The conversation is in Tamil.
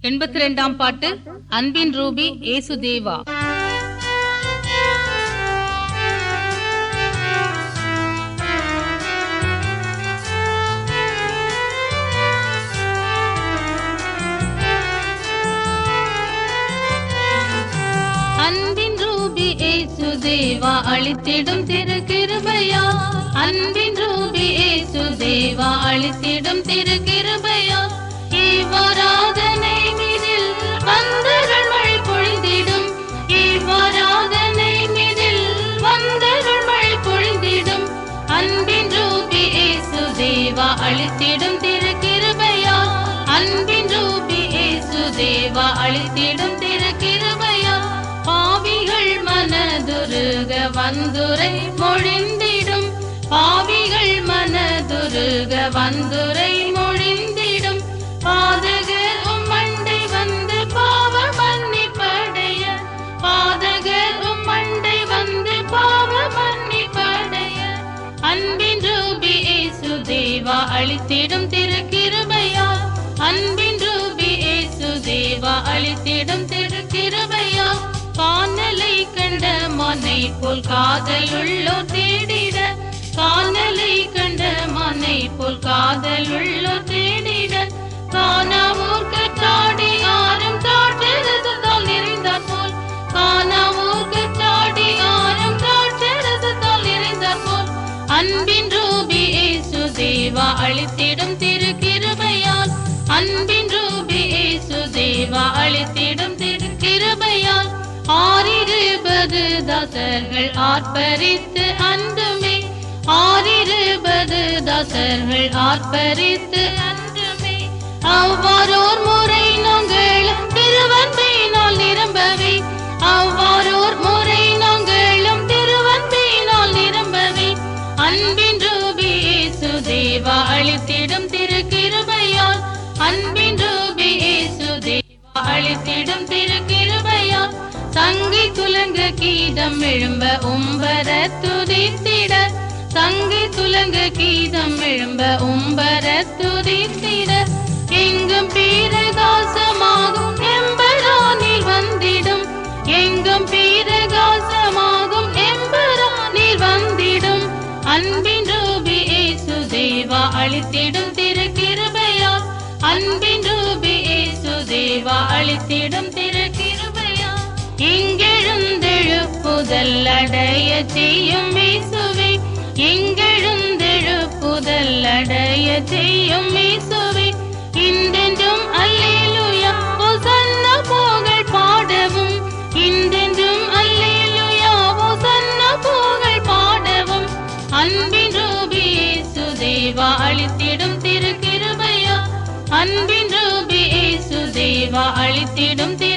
எண்பத்தி ரெண்டாம் பாட்டு அன்பின் ரூபி ஏசு தேவா அன்பின் ரூபி ஏசு தேவா அளித்திடும் திரு கிருபையா அன்பின் ரூபி ஏசு தேவா அளித்திடும் திரு கிருபையா இவ்வாராதனை மீதில் வந்தருள் மழை பொழிந்திடும் இவ்வாராதனை மீதில் வந்தருள் மழை பொழிந்திடும் அன்பின் ரூபி ஏசு தேவா அளித்திடும் திரு கிருபையா அன்பின் ரூபி ஏசு தேவா அளித்திடும் திரு கிருபையா பாவிகள் மனதுருக வந்துரை மொழிந்திடும் பாவிகள் மனதுருக வந்துரை மொழிந்திடும் பாதகர் உம் மண்டை வந்து பாவ மன்னிப்படைய பாதகர் உம் மண்டை வந்து பாவ மன்னிப்படைய அன்பின் ரூபி ஏசு தேவா அளித்திடும் திரு கிருபையா அன்பின் ரூபி ஏசு தேவா அளித்திடும் திரு கிருபையா காணலை கண்ட மனை போல் காதலுள்ளோர் தேடிட காணலை கண்ட மனை போல் காதலுள்ளோர் தேடிட காணாமூர் கட்டாடி ஆரம் தாட்டெழுதத்தால் நிறைந்தார் போல் காணாமூர் கட்டாடி ஆரம் தாட்டெழுதத்தால் நிறைந்தார் போல் அன்பின் ரூபி ஏசு தேவா அளித்திடும் திரு கிருபையால் அன்பின் ரூபி ஏசு தேவா அளித்திடும் திரு கிருபையால் ஆறிருபது தாசர்கள் ஆர்ப்பரித்து அன்றுமே ஆறிருபது தாசர்கள் ஆர்ப்பரித்து அன்றுமே அவ்வாறோர் முறை நாங்கள் திருவன்பினால் நிரம்பவே அவ்வாறோர் முறை நாங்களும் திருவன்பினால் நிரம்பவே அன்பின் ரூபி ஏசு தேவா அளித்திடும் திரு கிருபையால் அன்பின் ரூபி ஏசு தேவா அளித்திடும் திரு கிருபையால் சங்கி துலங்க கீதம் எழும்ப உம்பர துதித்திட சங்கி துலங்க கீதம் எழும்ப உம்பர துதித்திட எங்கும் பீரகாசமாகும் எம்பரானில் வந்திடும் எங்கும் பீரகாசமாகும் எம்பரானில் வந்திடும் அன்பின் ரூபி ஏசு தேவா அளித்திடும் திரு கிருபையா அன்பின் ரூபி ஏசு தேவா அளித்திடும் திரு கிருபையா இங்கெழுந்தெழுப்புதல் அடைய செய்யும் இயேசுவே இங்கெழுந்தெழுப்புதல் அடைய செய்யும் இயேசுவே இன்றென்றும் அல்லேலூயா ஓசன்னா புகழ் பாடவும் இன்றென்றும் அல்லேலூயா ஓசன்னா புகழ் பாடவும் அன்பின் ரூபி இயேசு தேவா அளித்திடும் திரு கிருபையா அன்பின் ரூபி இயேசு தேவா அளித்திடும் திரு